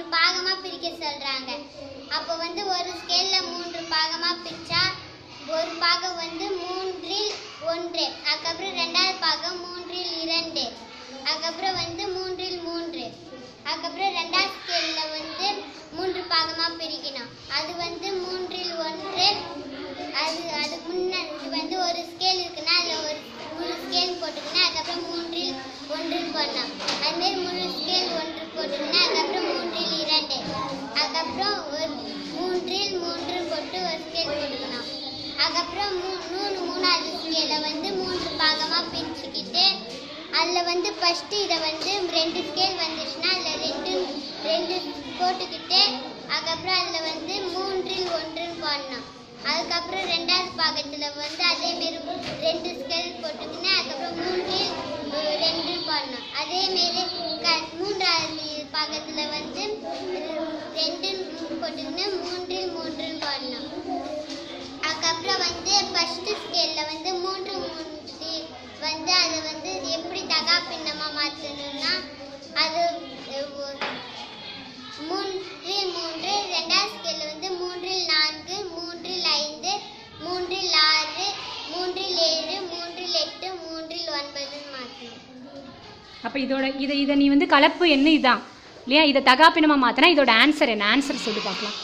பாகமா பிரிக்க சொல்றாங்க அப்போ வந்து ஒரு ஸ்கேல்ல மூன்று பாகமா பிரிச்சா ஒரு பாகம் வந்து மூன்றில் ஒன்று அதுக்கப்புறம் ரெண்டாவது பாகம் மூன்றில் இரண்டு அதுக்கப்புறம் வந்து மூன்றில் மூன்று அதுக்கப்புறம் ரெண்டாவது ஸ்கேல்ல வந்து மூன்று பாகமா பிரிக்கணும் அது வந்து மூன்றில் ஒன்று அது அது முன்னாடி வந்து ஒரு ஸ்கேல் இருக்குன்னா அதுல ஒரு முழு ஸ்கேல் போட்டுக்கினா அதுக்கப்புறம் மூன்றில் ஒன்றில் போடணும் அதுமாரி முழு ஸ்கேல் ஒன்று போட்டுக்கினா அதுக்கப்புறம் மூன்றில் இரண்டு அதுக்கப்புறம் ஒரு மூன்றில் மூன்று போட்டு ஒரு ஸ்கேல் போட்டுக்கணும் அதுக்கப்புறம் மூ மூணு மூணாவது ஸ்கேலை வந்து மூன்று பாகமாக பிரிச்சுக்கிட்டு அதில் வந்து ஃபஸ்ட்டு இதை வந்து ரெண்டு ஸ்கேல் வந்துச்சுன்னா அதில் ரெண்டு ரெண்டு போட்டுக்கிட்டு அதுக்கப்புறம் அதில் வந்து மூன்றில் ஒன்றுன்னு போடணும் அதுக்கப்புறம் ரெண்டாவது பாகத்தில் வந்து அதே மாரி ரெண்டு ஸ்கேல் போட்டுக்கின்னு அதுக்கப்புறம் மூன்றில் அஹ், ரெண்டு போடணும் அதே மாரி க மூன்றாவது பாகத்தில் வந்து அஹ், ரெண்டு போட்டுக்கின்னு மூன்றில் மூன்றுன்னு போடணும் அதுக்கப்புறம் வந்து ஃபர்ஸ்ட் ஸ்கேல்ல வந்து மூன்று மூன்று வந்து அதை வந்து எப்படி தகா பின்னமா மாற்றணும்னா அது அஹ், ஒ- மூன்றில் மூன்று ரெண்டாவது ஸ்கேல்ல வந்து மூன்றில் நான்கு மூன்றில் ஐந்து மூன்றில் ஆறு மூன்றில் ஏழு மூன்றில் எட்டு மூன்றில் ஒன்பதுன்னு மாற்றணும் அப்போ இதோட இதை இதை நீ வந்து கலப்பு என்ன இதான் இல்லையா இதை தகாப்பினமாக மாற்றினா இதோட ஆன்சர் என்ன ஆன்சர் சொல்லி பார்க்கலாம்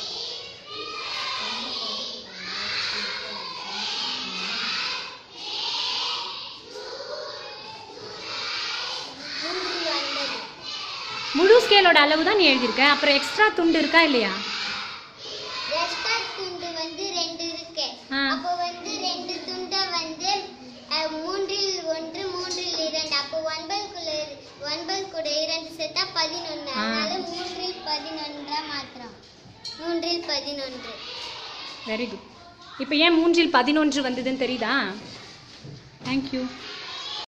மூன்றில் ஒன்பது முழு ஸ்கேலோட அளவு தான் நீ எழுதியிருக்க அப்புறம் எக்ஸ்ட்ரா துண்டு இருக்கா இல்லையா எக்ஸ்ட்ரா துண்டு வந்து ரெண்டு இருக்கு ஆ. அப்போ வந்து ரெண்டு துண்டை வந்து அஹ், மூன்றில் ஒன்று மூன்றில் இரண்டு அப்போ ஒன்பதுக்குள்ள இரு- ஒன்பது கூட இரண்டு சேர்த்தா பதினொன்று ஆ. அதனால மூன்றில் பதினொன்றா மாத்திரம் மூன்றில் பதினொன்று வெரி குட் இப்போ ஏன் மூன்றில் பதினொன்று வந்ததுன்னு தெரியுதா தேங்க்யூ